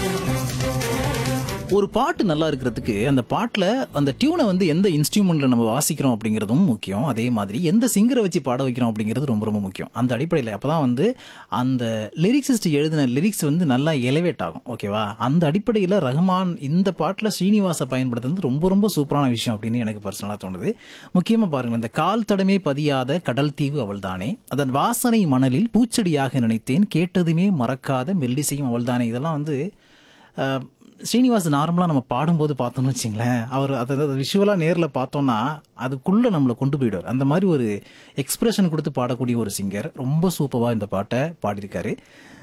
ஒரு பாட்டு நல்லா இருக்கிறதுக்கு அந்த பாட்டில் அந்த டியூனை வந்து எந்த இன்ஸ்ட்ருமெண்ட்ல நம்ம வாசிக்கிறோம் அப்படிங்கிறதும் முக்கியம் அதே மாதிரி எந்த சிங்கரை வச்சு பாட வைக்கிறோம் அப்படிங்கிறது ரொம்ப ரொம்ப முக்கியம் அந்த அடிப்படையில் அப்போ தான் வந்து அந்த லிரிக்ஸிஸ்ட் எழுதின லிரிக்ஸ் வந்து நல்லா எலிவேட் ஆகும் ஓகேவா அந்த அடிப்படையில் ரஹ்மான் இந்த பாட்டில் ஸ்ரீனிவாசை பயன்படுத்துறது ரொம்ப ரொம்ப சூப்பரான விஷயம் அப்படின்னு எனக்கு பர்சனலாக தோணுது முக்கியமாக பாருங்க இந்த கால் தடமே பதியாத கடல் தீவு அவள்தானே அதன் வாசனை மணலில் பூச்செடியாக நினைத்தேன் கேட்டதுமே மறக்காத மெல்லிசையும் அவள்தானே இதெல்லாம் வந்து அஹ், ஸ்ரீனிவாஸ் நார்மலாக நம்ம பாடும்போது பார்த்தோம்னு வச்சிங்களேன் அவர் அதை விஷுவலாக நேரில் பார்த்தோம்னா அதுக்குள்ளே நம்மளை கொண்டு போயிடுவார் அந்த மாதிரி ஒரு எக்ஸ்பிரஷன் கொடுத்து பாடக்கூடிய ஒரு சிங்கர் ரொம்ப சூப்பராக இந்த பாட்டை பாடியிருக்காரு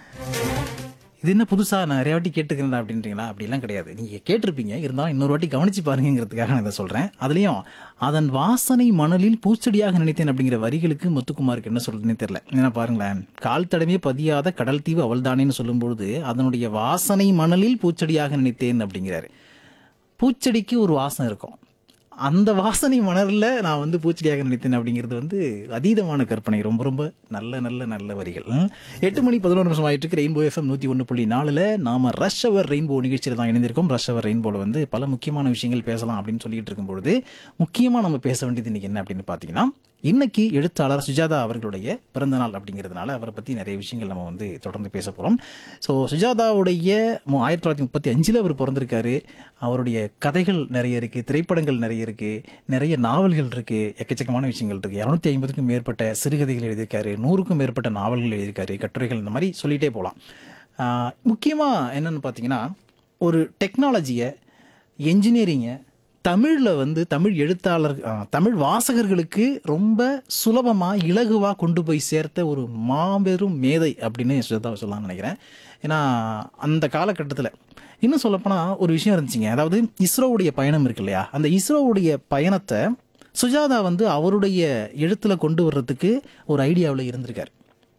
இது என்ன புதுசாக நான் நிறைய வாட்டி கேட்டுக்கிறேன் அப்படின்றீங்களா அப்படிலாம் கிடையாது நீங்கள் கேட்டிருப்பீங்க இருந்தாலும் இன்னொரு வாட்டி கவனிச்சு பாருங்கிறதுக்காக நான் இதை சொல்கிறேன் அதுலேயும் அதன் வாசனை மணலில் பூச்செடியாக நினைத்தேன் அப்படிங்கிற வரிகளுக்கு முத்துக்குமாருக்கு என்ன சொல்றதுன்னே தெரியல ஏன்னா பாருங்களேன் கால் தடமே பதியாத கடல் தீவு அவள்தானேன்னு சொல்லும்பொழுது அதனுடைய வாசனை மணலில் பூச்செடியாக நினைத்தேன் அப்படிங்கிறாரு பூச்செடிக்கு ஒரு வாசம் இருக்கும் அந்த வாசனை மணரில் நான் வந்து பூச்செடியாக நினைத்தேன் அப்படிங்கிறது வந்து அதீதமான கற்பனை ரொம்ப ரொம்ப நல்ல நல்ல நல்ல வரிகள் ம். எட்டு மணி பதினோரு நிமிஷம் ஆயிட்டு இருக்கு ரெயின்போ எஃப்எம் நூற்றி ஒன்று புள்ளி நாலில் நாம ரஷ் அவர் ரெயின்போ நிகழ்ச்சியில் தான் இணைந்திருக்கோம் ரஷ் அவர் ரெயின்போவில் வந்து பல முக்கியமான விஷயங்கள் பேசலாம் அப்படின்னு சொல்லிட்டு இருக்கும்பொழுது முக்கியமாக நம்ம பேச வேண்டியது இன்னைக்கு என்ன அப்படின்னு பார்த்தீங்கன்னா இன்னைக்கு எழுத்தாளர் சுஜாதா அவர்களுடைய பிறந்த நாள் அப்படிங்கிறதுனால அவரை பற்றி நிறைய விஷயங்கள் நம்ம வந்து தொடர்ந்து பேச போகிறோம் ஸோ சுஜாதாவுடைய மு- ஆயிரத்தி தொள்ளாயிரத்தி முப்பத்தி அஞ்சில் அவர் பிறந்திருக்காரு அவருடைய கதைகள் நிறைய இருக்குது திரைப்படங்கள் நிறைய இருக்குது நிறைய நாவல்கள் இருக்குது எக்கச்சக்கமான விஷயங்கள் இருக்குது இரநூத்தி ஐம்பதுக்கும் மேற்பட்ட சிறுகதைகள் எழுதியிருக்காரு நூறுக்கும் மேற்பட்ட நாவல்கள் எழுதியிருக்காரு கட்டுரைகள் இந்த மாதிரி சொல்லிகிட்டே போகலாம் முக்கியமாக என்னன்னு பார்த்தீங்கன்னா ஒரு டெக்னாலஜியை என்ஜினியரிங்கை தமிழில் வந்து தமிழ் எழுத்தாளர் ஆ, தமிழ் வாசகர்களுக்கு ரொம்ப சுலபமாக இலகுவாக கொண்டு போய் சேர்த்த ஒரு மாபெரும் மேதை அப்படின்னு சுஜாதா சொல்லலாம்னு நினைக்கிறேன் ஏன்னா அந்த காலகட்டத்தில் இன்னும் சொல்லப்போனால் ஒரு விஷயம் இருந்துச்சுங்க அதாவது இஸ்ரோவுடைய பயணம் இருக்கு இல்லையா அந்த இஸ்ரோவுடைய பயணத்தை சுஜாதா வந்து அவருடைய எழுத்தில் கொண்டு வர்றதுக்கு ஒரு ஐடியாவில் இருந்திருக்கார்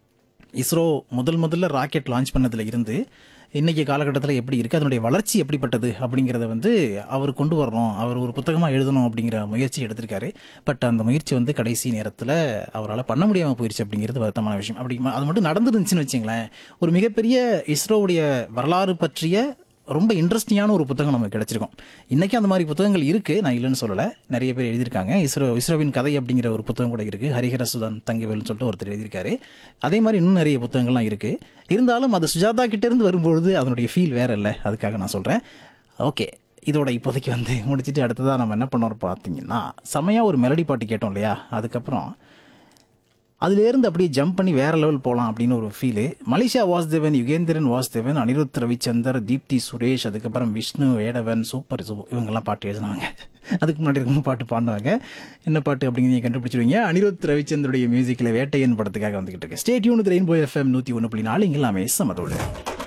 இஸ்ரோ முதல் முதல்ல ராக்கெட் லான்ச் பண்ணதுல இருந்து இன்னைக்கு காலகட்டத்தில் எப்படி இருக்குது அதனுடைய வளர்ச்சி எப்படிப்பட்டது அப்படிங்கிறத வந்து அவர் கொண்டு வரணும் அவர் ஒரு புத்தகமாக எழுதணும் அப்படிங்கிற முயற்சி எடுத்திருக்காரு பட் அந்த முயற்சி வந்து கடைசி நேரத்தில் அவரால் பண்ண முடியாமல் போயிடுச்சு அப்படிங்கிறது வருத்தமான விஷயம் அப்படி ம- அது மட்டும் நடந்துருந்துச்சுன்னு வச்சுங்களேன் ஒரு மிகப்பெரிய இஸ்ரோவுடைய வரலாறு பற்றிய ரொம்ப இன்ட்ரெஸ்டிங்கான ஒரு புத்தகம் நமக்கு கிடைச்சிருக்கும் இன்றைக்கி அந்த மாதிரி புத்தகங்கள் இருக்குது நான் இல்லைன்னு சொல்லலை நிறைய பேர் எழுதியிருக்காங்க இஸ்ரோ இஸ்ரோவின் கதை அப்படிங்கிற ஒரு புத்தகம் கூட இருக்குது ஹரிஹர சுதன் தங்கவேல்னு சொல்லிட்டு ஒருத்தர் எழுதியிருக்காரு அதே மாதிரி இன்னும் நிறைய புத்தகங்கள்லாம் இருக்குது இருந்தாலும் அது சுஜாதா கிட்டேருந்து வரும்பொழுது அதனுடைய ஃபீல் வேற இல்லை அதுக்காக நான் சொல்கிறேன் ஓகே இதோட இப்போதைக்கு வந்து முடிச்சுட்டு அடுத்ததாக நம்ம என்ன பண்ணோம் பார்த்தீங்கன்னா செமையாக ஒரு மெலடி பாட்டு கேட்டோம் இல்லையா அதுக்கப்புறம் அதுலேருந்து அப்படியே ஜம்ப் பண்ணி வேற லெவல் போகலாம் அப்படின்னு ஒரு ஃபீலு மலேசியா வாசுதேவன் யுகேந்திரன் வாசுதேவன் அனிருத் ரவிச்சந்தர் தீப்தி சுரேஷ் அதுக்கப்புறம் விஷ்ணு வேடவன் சூப்பர் சூ இவங்கெல்லாம் பாட்டு எழுதினாங்க அதுக்கு முன்னாடி இருக்கும் பாட்டு பாடினாங்க என்ன பாட்டு அப்படிங்கிறத நீங்க கண்டுபிடிச்சிருவீங்க அனிருத் ரவிச்சந்தருடைய மியூசிக்கில் வேட்டையன் படத்துக்காக வந்துகிட்டு இருக்கு ஸ்டேட்யூன் ரெயின்போ எஃப்எம் நூற்றி ஒன்று புள்ளி நாலு இங்கே எல்லாமே சமதோடு